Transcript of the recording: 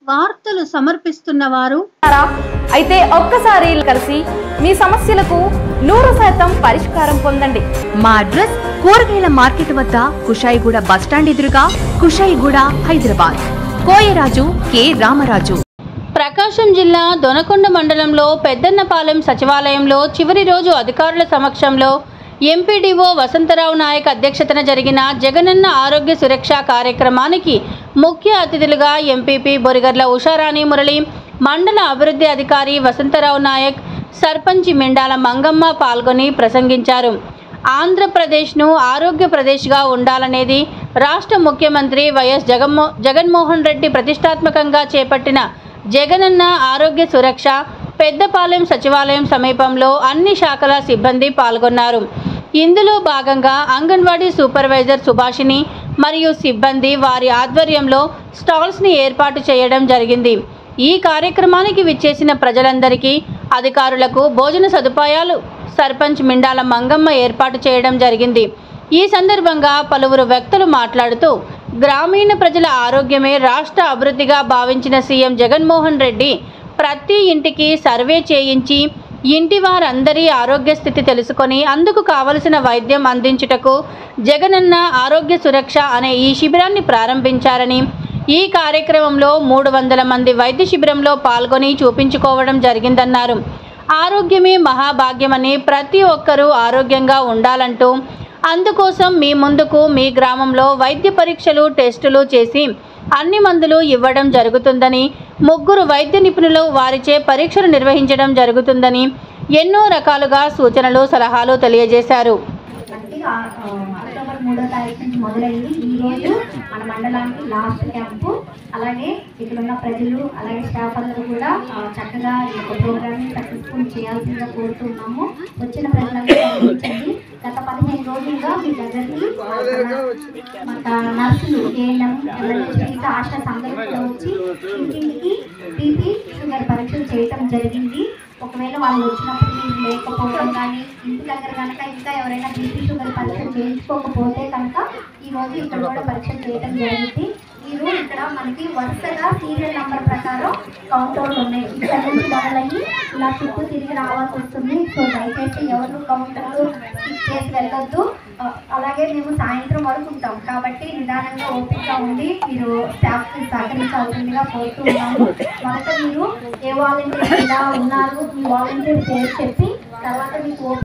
వార్తలు సమర్పిస్తున్న వారు ఉన్నారా? అయితే ఒక్కసారి కలిసి మీ సమస్యలకు నూరు శాతం పరిష్కారం పొందండి మా అడ్రస్ కూరగాయల మార్కెట్ వద్ద కుషాయిగూడ బస్టాండ్ ఎదురుగా కుషాయిగూడ హైదరాబాద్ కోయరాజు కె రామరాజు ప్రకాశం జిల్లా దొనకొండ మండలంలో పెద్దన్నపాలెం సచివాలయంలో చివరి రోజు అధికారుల సమక్షంలో ఎంపీడీఓ వసంతరావు నాయక్ అధ్యక్షతన జరిగిన జగనన్న ఆరోగ్య సురక్ష కార్యక్రమానికి ముఖ్య అతిథులుగా ఎంపీపీ బొరిగర్ల ఉషారాణి మురళి మండల అభివృద్ధి అధికారి వసంతరావు నాయక్ సర్పంచ్ మెండాల మంగమ్మ పాల్గొని ప్రసంగించారు ఆంధ్రప్రదేశ్ను ఆరోగ్య ప్రదేశ్గా ఉండాలనేది రాష్ట్ర ముఖ్యమంత్రి వైఎస్ జగన్మో జగన్మోహన్ రెడ్డి ప్రతిష్టాత్మకంగా చేపట్టిన జగనన్న ఆరోగ్య సురక్ష పెద్దపాలెం సచివాలయం సమీపంలో అన్ని శాఖల సిబ్బంది పాల్గొన్నారు ఇందులో భాగంగా అంగన్వాడీ సూపర్వైజర్ సుభాషిణి మరియు సిబ్బంది వారి ఆధ్వర్యంలో స్టాల్స్ని ఏర్పాటు చేయడం జరిగింది ఈ కార్యక్రమానికి విచ్చేసిన ప్రజలందరికీ అధికారులకు భోజన సదుపాయాలు సర్పంచ్ మిండాల మంగమ్మ ఏర్పాటు చేయడం జరిగింది ఈ సందర్భంగా పలువురు వ్యక్తులు మాట్లాడుతూ గ్రామీణ ప్రజల ఆరోగ్యమే రాష్ట్ర అభివృద్ధిగా భావించిన సీఎం జగన్మోహన్ రెడ్డి ప్రతి ఇంటికి సర్వే చేయించి ఇంటి వారందరి ఆరోగ్య స్థితి తెలుసుకొని అందుకు కావలసిన వైద్యం అందించుటకు జగనన్న ఆరోగ్య సురక్ష అనే ఈ శిబిరాన్ని ప్రారంభించారని ఈ కార్యక్రమంలో మూడు వందల మంది వైద్య శిబిరంలో పాల్గొని చూపించుకోవడం జరిగిందన్నారు ఆరోగ్యమే మహాభాగ్యమని ప్రతి ఒక్కరూ ఆరోగ్యంగా ఉండాలంటూ అందుకోసం మీ ముందుకు మీ గ్రామంలో వైద్య పరీక్షలు టెస్టులు చేసి అన్ని మందులు ఇవ్వడం జరుగుతుందని ముగ్గురు వైద్య నిపుణులు వారిచే పరీక్షలు నిర్వహించడం జరుగుతుందని ఎన్నో రకాలుగా సూచనలు సలహాలు తెలియజేశారు మనకి ఆ, ఆ, అక్టోబర్ మూడో తారీఖు నుంచి మొదలైంది ఈ రోజు మన మండలానికి లాస్ట్ క్యాంపు అలాగే ఇక్కడ ఉన్న ప్రజలు అలాగే స్టాఫ్ అందరూ కూడా ఆ, చక్కగా ఈ యొక్క ప్రోగ్రామ్ సక్సెస్ఫుల్ చేయాల్సిందిగా కోరుతున్నాము వచ్చిన ప్రజలందరూ గమనించండి గత పదిహేను రోజులుగా మీ దగ్గరికి మన నర్సులు ఏఎన్ఎం మిగతా ఆశాస్ అందరూ కూడా వచ్చి ఇంటింటికి బీపీ షుగర్ పరీక్షలు చేయటం జరిగింది ఒకవేళ వాళ్ళు వచ్చినప్పుడు మీరు లేకపోవడం కానీ ఇంటి దగ్గర కనుక ఇంకా ఎవరైనా బీపీ షుగర్ పరీక్ష చేయించుకోకపోతే కనుక ఈ రోజు ఇక్కడ కూడా పరీక్ష చేయడం జరిగింది మీరు ఇక్కడ మనకి వరుసగా సీరియల్ నంబర్ ప్రకారం కౌంటర్లు ఉన్నాయి ఇక్కడ నుంచి మొదలయ్యి ఇలా చుట్టూ తిరిగి రావాల్సి వస్తుంది సో దయచేసి ఎవరు కౌంటర్లు స్కిప్ చేసి వెళ్ళొద్దు ఆ, అలాగే మేము సాయంత్రం వరకు ఉంటాం కాబట్టి నిదానంగా ఓపికగా ఉండి మీరు స్టాఫ్కి సహకరించాల్సిందిగా కోరుతూ ఉన్నాము మొదట మీరు ఏ వాలంటీర్ ఇలా ఉన్నారు మీ వాలంటీర్ పేరు చెప్పి తర్వాత మీకు